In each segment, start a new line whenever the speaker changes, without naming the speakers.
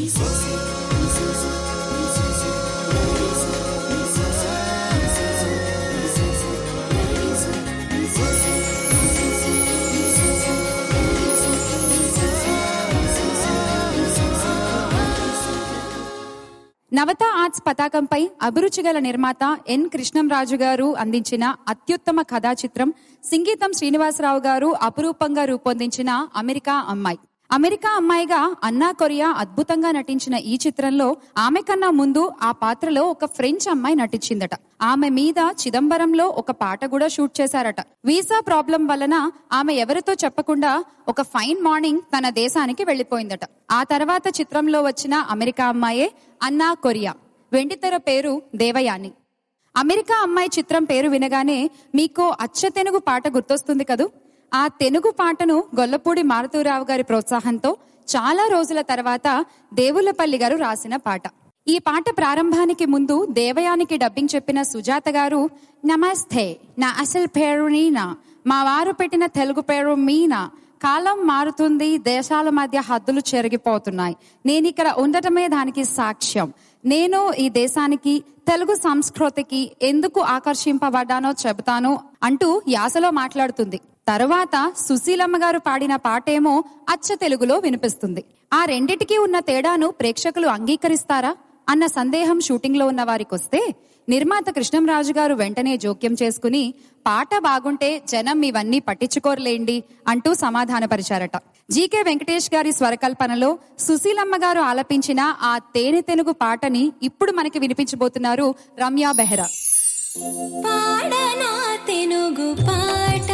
నవత arts పతాకంపై అభిరుచి గల నిర్మాత ఎన్ కృష్ణంరాజు గారు అందించిన అత్యుత్తమ కథా చిత్రం సంగీతం శ్రీనివాసరావు గారు అపురూపంగా రూపొందించిన అమెరికా అమ్మాయి అమెరికా అమ్మాయిగా అన్నా కొరియా అద్భుతంగా నటించిన ఈ చిత్రంలో ఆమె కన్నా ముందు ఆ పాత్రలో ఒక ఫ్రెంచ్ అమ్మాయి నటించిందట ఆమె మీద చిదంబరంలో ఒక పాట కూడా షూట్ చేశారట వీసా ప్రాబ్లం వలన ఆమె ఎవరితో చెప్పకుండా ఒక ఫైన్ మార్నింగ్ తన దేశానికి వెళ్లిపోయిందట ఆ తర్వాత చిత్రంలో వచ్చిన అమెరికా అమ్మాయే అన్నా కొరియా వెండితెర పేరు దేవయాని అమెరికా అమ్మాయి చిత్రం పేరు వినగానే మీకు అచ్చ తెనుగు పాట గుర్తొస్తుంది కదూ ఆ తెనుగు పాటను గొల్లపూడి మారుతూరావు గారి ప్రోత్సాహంతో చాలా రోజుల తర్వాత దేవులపల్లి గారు రాసిన పాట ఈ పాట ప్రారంభానికి ముందు దేవయానికి డబ్బింగ్ చెప్పిన సుజాత గారు నమస్తే నా అసలు పేరు నీనా మా వారు పెట్టిన తెలుగు పేరు మీనా కాలం మారుతుంది దేశాల మధ్య హద్దులు చెరిగిపోతున్నాయి నేను ఇక్కడ ఉండటమే దానికి సాక్ష్యం నేను ఈ దేశానికి తెలుగు సంస్కృతికి ఎందుకు ఆకర్షింపబడ్డానో చెబుతాను అంటూ యాసలో మాట్లాడుతుంది తరువాత సుశీలమ్మ గారు పాడిన పాటేమో అచ్చ తెలుగులో వినిపిస్తుంది ఆ రెండిటికి ఉన్న తేడాను ప్రేక్షకులు అంగీకరిస్తారా అన్న సందేహం షూటింగ్ లో ఉన్న వారికి వస్తే నిర్మాత కృష్ణంరాజు గారు వెంటనే జోక్యం చేసుకుని పాట బాగుంటే జనం ఇవన్నీ పట్టించుకోరలేండి అంటూ సమాధానపరిచారట జీకే వెంకటేష్ గారి స్వరకల్పనలో సుశీలమ్మ గారు ఆలపించిన ఆ తేనె తెనుగు పాటని ఇప్పుడు మనకి వినిపించబోతున్నారు రమ్య బెహ్రా
పాడనా తెనుగు పాట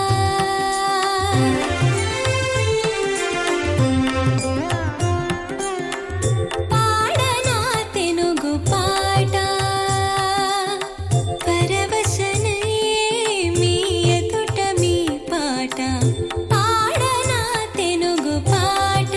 పాడనా తెనుగు పాట పరవశనయే మీ ఎదుట మీ పాట పాడనా తెనుగు పాట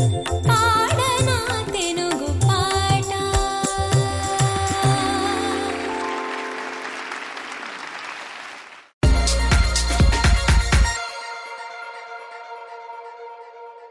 పాడనా